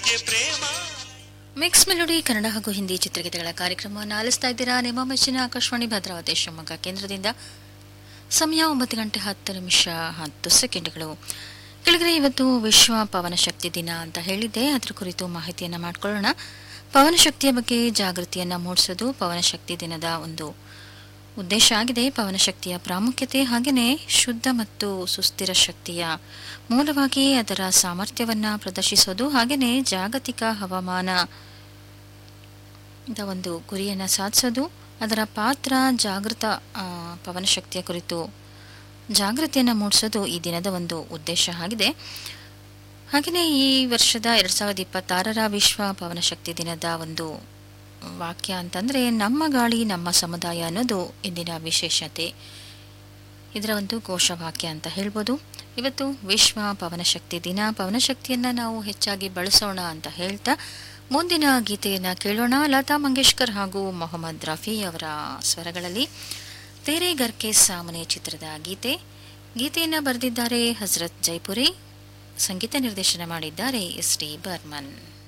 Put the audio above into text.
ನಿನಗೆ ಪ್ರೇಮ mix melody Kannada ಹಾಗೂ ಹಿಂದಿ ಚಿತ್ರಗೀತೆಗಳ ಕಾರ್ಯಕ್ರಮವನ್ನು ಆಲಿಸ್ತಾ ಇದ್ದೀರಾ ನಿಮ್ಮ ಮೆಚ್ಚಿನ ಆಕಾಶವಾಣಿ ಭದ್ರಾವತಿ ಶಿವಮೊಗ್ಗ ಕೇಂದ್ರದಿಂದ ಸಮಯ ಒಂಬತ್ತು ಗಂಟೆ ಹತ್ತು ನಿಮಿಷ ಹತ್ತು ಸೆಕೆಂಡ್ಗಳು ಕೆಳಗಡೆ ಇವತ್ತು ವಿಶ್ವ ಪವನ ಶಕ್ತಿ ದಿನ ಅಂತ ಹೇಳಿದ್ದೆ ಅದರ ಕುರಿತು ಮಾಹಿತಿಯನ್ನು ಮಾಡಿಕೊಳ್ಳೋಣ ಪವನ ಶಕ್ತಿಯ ಬಗ್ಗೆ ಜಾಗೃತಿಯನ್ನು ಮೂಡಿಸೋದು ಪವನ ಶಕ್ತಿ ದಿನದ ಒಂದು ಉದ್ದೇಶ ಆಗಿದೆ ಪವನ ಶಕ್ತಿಯ ಪ್ರಾಮುಖ್ಯತೆ ಹಾಗೆಯೇ ಶುದ್ಧ ಮತ್ತು ಸುಸ್ಥಿರ ಶಕ್ತಿಯ ಮೂಲವಾಗಿ ಅದರ ಸಾಮರ್ಥ್ಯವನ್ನು ಪ್ರದರ್ಶಿಸೋದು ಹಾಗೆಯೇ ಜಾಗತಿಕ ಹವಾಮಾನ ದ ಒಂದು ಗುರಿಯನ್ನು ಸಾಧಿಸೋದು ಅದರ ಪಾತ್ರ ಜಾಗೃತ ಆ, ಪವನ ಶಕ್ತಿಯ ಕುರಿತು ಜಾಗೃತಿಯನ್ನು ಮೂಡಿಸೋದು ಈ ದಿನದ ಒಂದು ಉದ್ದೇಶ ಆಗಿದೆ ಹಾಗೆಯೇ ಈ ವರ್ಷದ ಎರಡು ಸಾವಿರದ ಇಪ್ಪತ್ತಾರರ ವಿಶ್ವ ಪವನ ಶಕ್ತಿ ದಿನದ ಒಂದು ವಾಕ್ಯ ಅಂತಂದರೆ ನಮ್ಮ ಗಾಳಿ ನಮ್ಮ ಸಮುದಾಯ ಅನ್ನೋದು ಇಂದಿನ ವಿಶೇಷತೆ ಇದರ ಒಂದು ಘೋಷವಾಕ್ಯ ಅಂತ ಹೇಳ್ಬೋದು ಇವತ್ತು ವಿಶ್ವ ಪವನಶಕ್ತಿ ದಿನ ಪವನಶಕ್ತಿಯನ್ನು ನಾವು ಹೆಚ್ಚಾಗಿ ಬಳಸೋಣ ಅಂತ ಹೇಳ್ತಾ ಮುಂದಿನ ಗೀತೆಯನ್ನು ಕೇಳೋಣ ಲತಾ ಮಂಗೇಶ್ಕರ್ ಹಾಗೂ ಮೊಹಮ್ಮದ್ ರಫಿ ಅವರ ಸ್ವರಗಳಲ್ಲಿ ತೇರೆ ಗರ್ಕೆ ಸಾಮನೆ ಚಿತ್ರದ ಗೀತೆ ಗೀತೆಯನ್ನು ಬರೆದಿದ್ದಾರೆ ಹಜರತ್ ಜೈಪುರಿ ಸಂಗೀತ ನಿರ್ದೇಶನ ಮಾಡಿದ್ದಾರೆ ಎಸ್ ಡಿ ಬರ್ಮನ್